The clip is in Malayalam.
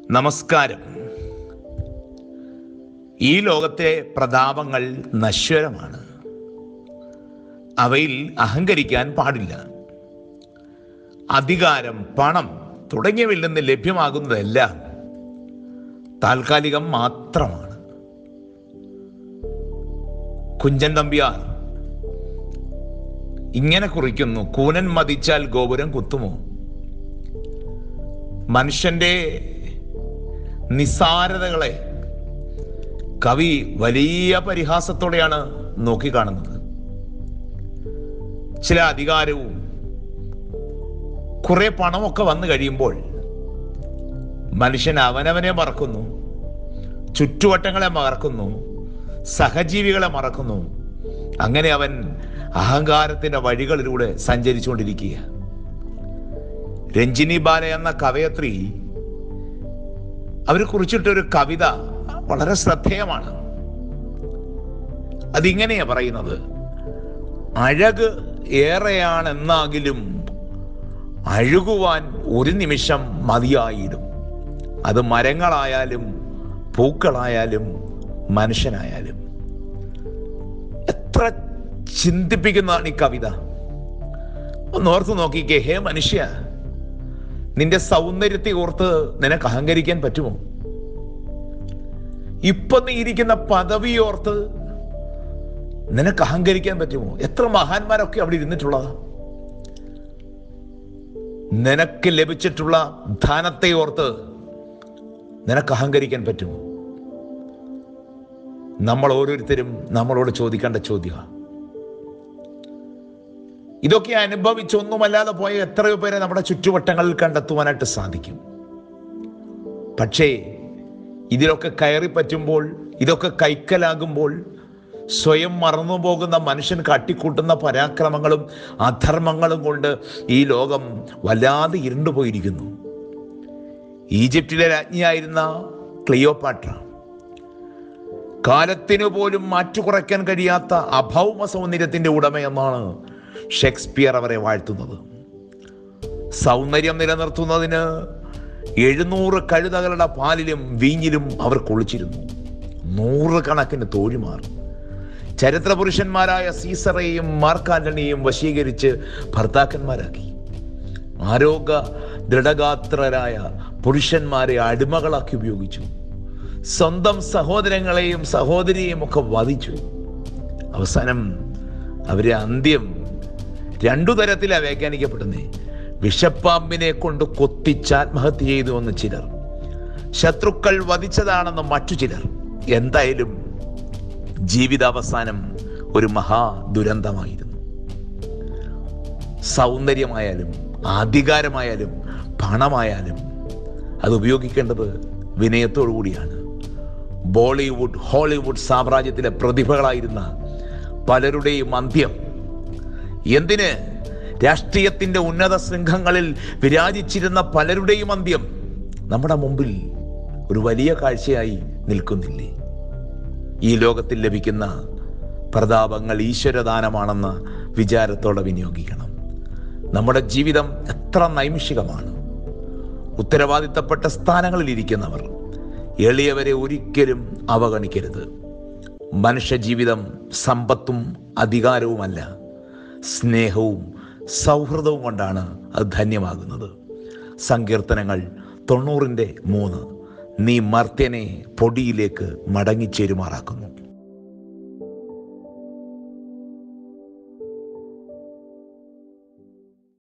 നമസ്കാരം ഈ ലോകത്തെ പ്രതാപങ്ങൾ നശ്വരമാണ് അവയിൽ അഹങ്കരിക്കാൻ പാടില്ല അധികാരം പണം തുടങ്ങിയവയിൽ നിന്ന് ലഭ്യമാകുന്നതെല്ലാം താൽക്കാലികം മാത്രമാണ് കുഞ്ചൻ തമ്പിയാർ ഇങ്ങനെ കുറിക്കുന്നു കൂനൻ മതിച്ചാൽ ഗോപുരം കുത്തുമോ മനുഷ്യന്റെ നിസ്സാരതകളെ കവി വലിയ പരിഹാസത്തോടെയാണ് നോക്കിക്കാണുന്നത് ചില അധികാരവും കുറെ പണമൊക്കെ വന്നു കഴിയുമ്പോൾ മനുഷ്യൻ അവനവനെ മറക്കുന്നു ചുറ്റുവട്ടങ്ങളെ മറക്കുന്നു സഹജീവികളെ മറക്കുന്നു അങ്ങനെ അവൻ അഹങ്കാരത്തിന്റെ വഴികളിലൂടെ സഞ്ചരിച്ചുകൊണ്ടിരിക്കുക രഞ്ജിനി ബാല എന്ന കവയത്രി അവർ കുറിച്ചിട്ടൊരു കവിത വളരെ ശ്രദ്ധേയമാണ് അതിങ്ങനെയാ പറയുന്നത് അഴക് ഏറെയാണെന്നാകിലും അഴുകുവാൻ ഒരു നിമിഷം മതിയായിടും അത് മരങ്ങളായാലും പൂക്കളായാലും മനുഷ്യനായാലും എത്ര ചിന്തിപ്പിക്കുന്നതാണ് ഈ കവിത ഒന്ന് ഓർത്ത് നോക്കിക്കേ ഹേ മനുഷ്യ നിന്റെ സൗന്ദര്യത്തെ ഓർത്ത് നിനക്ക് അഹങ്കരിക്കാൻ പറ്റുമോ ഇപ്പൊ നീ ഇരിക്കുന്ന പദവി ഓർത്ത് നിനക്ക് അഹങ്കരിക്കാൻ പറ്റുമോ എത്ര മഹാന്മാരൊക്കെ അവിടെ ഇരുന്നിട്ടുള്ളതാ നിനക്ക് ലഭിച്ചിട്ടുള്ള ധനത്തെ ഓർത്ത് നിനക്ക് അഹങ്കരിക്കാൻ പറ്റുമോ നമ്മൾ ഓരോരുത്തരും നമ്മളോട് ചോദിക്കേണ്ട ചോദ്യമാണ് ഇതൊക്കെ അനുഭവിച്ചൊന്നുമല്ലാതെ പോയ എത്രയോ പേരെ നമ്മുടെ ചുറ്റുവട്ടങ്ങളിൽ കണ്ടെത്തുവാനായിട്ട് സാധിക്കും പക്ഷേ ഇതിലൊക്കെ കയറി പറ്റുമ്പോൾ ഇതൊക്കെ കൈക്കലാകുമ്പോൾ സ്വയം മറന്നു പോകുന്ന മനുഷ്യൻ കാട്ടിക്കൂട്ടുന്ന പരാക്രമങ്ങളും അധർമ്മങ്ങളും കൊണ്ട് ഈ ലോകം വല്ലാതെ ഇരുണ്ടുപോയിരിക്കുന്നു ഈജിപ്തിലെ രാജ്ഞിയായിരുന്ന ക്ലിയോപാട്ര കാലത്തിനു പോലും മാറ്റുകുറയ്ക്കാൻ കഴിയാത്ത അഭൗമ സൗന്ദര്യത്തിന്റെ ഉടമയെന്നാണ് ഷേക്സ്പിയർ അവരെ വാഴ്ത്തുന്നത് സൗന്ദര്യം നിലനിർത്തുന്നതിന് എഴുന്നൂറ് കഴുതകളുടെ പാലിലും വീഞ്ഞിലും അവർ കൊളിച്ചിരുന്നു നൂറുകണക്കിന് തോഴിമാർ ചരിത്ര പുരുഷന്മാരായ സീസറയെയും മാർക്കാന്റണിയെയും വശീകരിച്ച് ഭർത്താക്കന്മാരാക്കി ആരോഗ്യ ദൃഢഗാത്രരായ പുരുഷന്മാരെ അടിമകളാക്കി ഉപയോഗിച്ചു സ്വന്തം സഹോദരങ്ങളെയും സഹോദരിയെയും ഒക്കെ വധിച്ചു അവസാനം അവരെ അന്ത്യം രണ്ടു തരത്തിലാണ് വ്യാഖ്യാനിക്കപ്പെടുന്നത് വിഷപ്പാമ്പിനെ കൊണ്ട് കൊത്തിച്ച് ആത്മഹത്യ ചെയ്തു എന്ന് ചിലർ ശത്രുക്കൾ വധിച്ചതാണെന്ന് മറ്റു ചിലർ എന്തായാലും ജീവിതാവസാനം ഒരു മഹാ ദുരന്തമായിരുന്നു സൗന്ദര്യമായാലും അധികാരമായാലും പണമായാലും അത് ഉപയോഗിക്കേണ്ടത് വിനയത്തോടു കൂടിയാണ് ബോളിവുഡ് ഹോളിവുഡ് സാമ്രാജ്യത്തിലെ പ്രതിഭകളായിരുന്ന പലരുടെയും അന്ത്യം എന്തിന് രാഷ്ട്രീയത്തിന്റെ ഉന്നത ശൃംഖങ്ങളിൽ വിരാജിച്ചിരുന്ന പലരുടെയും അന്ത്യം നമ്മുടെ മുമ്പിൽ ഒരു വലിയ കാഴ്ചയായി നിൽക്കുന്നില്ലേ ഈ ലോകത്തിൽ ലഭിക്കുന്ന പ്രതാപങ്ങൾ ഈശ്വരദാനമാണെന്ന വിചാരത്തോടെ വിനിയോഗിക്കണം നമ്മുടെ ജീവിതം എത്ര നൈമിഷികമാണ് ഉത്തരവാദിത്തപ്പെട്ട സ്ഥാനങ്ങളിൽ ഇരിക്കുന്നവർ എളിയവരെ ഒരിക്കലും അവഗണിക്കരുത് മനുഷ്യ ജീവിതം സമ്പത്തും അധികാരവുമല്ല സ്നേഹവും സൗഹൃദവും കൊണ്ടാണ് അത് ധന്യമാകുന്നത് സങ്കീർത്തനങ്ങൾ തൊണ്ണൂറിൻ്റെ മൂന്ന് നീ മർത്യനെ പൊടിയിലേക്ക് മടങ്ങിച്ചേരുമാറാക്കുന്നു